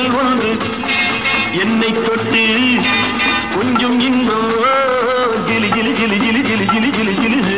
தென்றல் ஒன்று என்னை தொட்டு கொஞ்சம் இன்பம் ஓ, ஜிலி ஜிலி ஜிலி ஜிலி ஜிலி ஜிலி ஜிலி ஜிலி ஹே.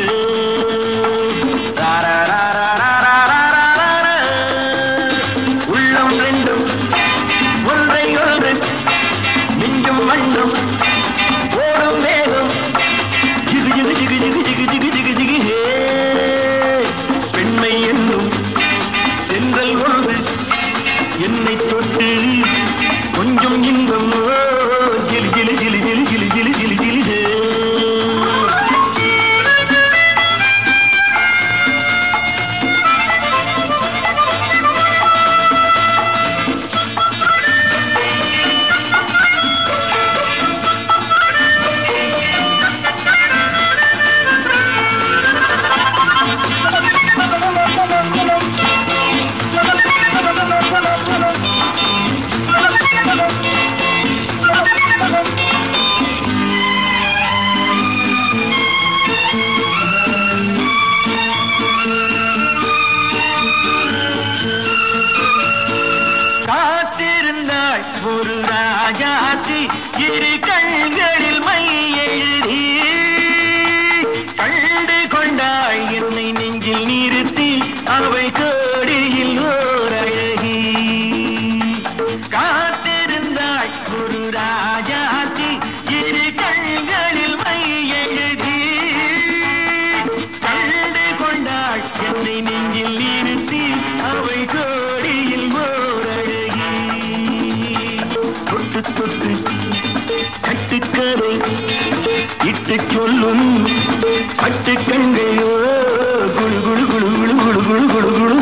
ராராராராராராராரா. உள்ளம் ரெண்டும் ஒன்றை ஒன்று மிஞ்சும் வண்ணம் ஓடும் வேகம் ஜிகு ஜிகு ஜிகு ஜிகு ஜிகு ஜிகு ஜிகு ஜிகு ஹே பெண்மை என்னும் தென்றல் ஒன்று என்னை தொட்டு கொஞ்சம் இன்பம் ஓ, ஜிலி ஜிலி ஜிலி ஜிலி ஜிலி ஜிலி ஜிலி ஜிலி ஹே காத்திருந்தாள் ஒரு ராஜாத்தி இரு கண்களில் மை எழுதி கண்டு கொண்டாள் என்னை நெஞ்சில் நிறுத்தி அவை கோடியில் ஓர் அழகி காத்திருந்தாள் ஒரு ராஜாத்தி இரு கண்களில் மை எழுதி கண்டு கொண்டாள் என்னை நெஞ்சில் நிறுத்தி அவை கோடியில் ஓர் அழகி தொட்டு தொட்டு கட்டுக்கரை இட்டு சொல்லும் பட்டு கண்கையோ குழு குழு குழு குழு குழு குழு குழு குழு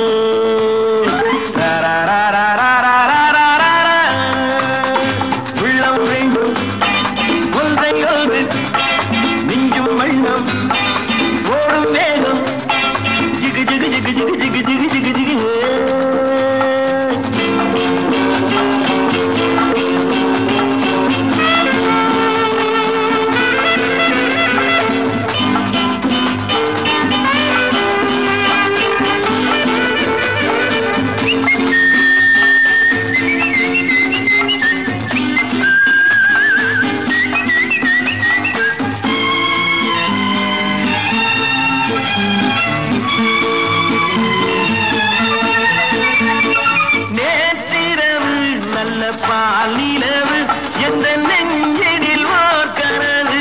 ராராராராராராராரா. உள்ளம் வேண்டும் ஒன்றை ஒன்று மிஞ்சும் வண்ணம் ஓடும் வேகம் ஜிகு ஜிகு ஜிகு ஜிகு ஜிகு ஜிகு ஜிகு ஜிகு ஹே. நேற்றிரவு நல்ல பால் நிலவு எந்த நெஞ்சினில் ஓர் கனவு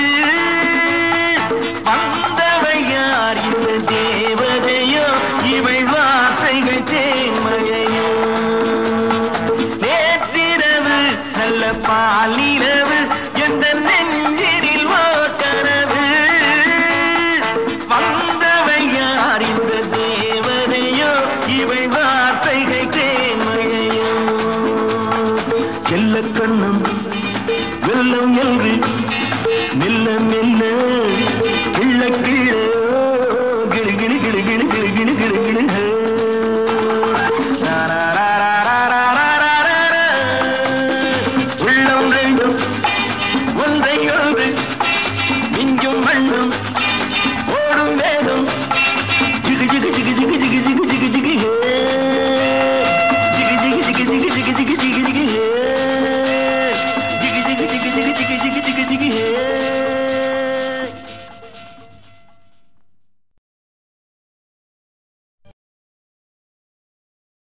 வந்தவள் யார் இந்த தேவதையோ இவள் வார்த்தைகள் தேன்மழையோ நேற்றிரவு நல்ல பால் நிலவு எந்த நெஞ்சினில் ஓர் கனவு வந்தவள் யார் இந்த தேவதையோ இவள் வார்த்தைகள் தேன்மழையோ செல்ல கண்ணம் வெள்ளம் என்று மெல்ல மெல்ல கிள்ள கிள்ள கிளி கிளி கிளி கிளி கிளி கிளி கிளி கிளி ஹே. ராராராராராராராரா. உள்ளம் ரெண்டும் ஒன்றை ஒன்று மிஞ்சும் வண்ணம் ஓடும் வேகம் ஜிகு ஜிகு ஜிகு ஜிகு ஜிகு ஜிகு ஜிகு ஜிகு ஹே. ஜிகு ஜிகு ஜிகு ஜிகு ஜிகு ஜிகு ஜிகு ஜிகு ஹே. ஜிகு ஜிகு ஜிகு ஜிகு ஜிகு ஜிகு ஜிகு ஜிகு ஹே.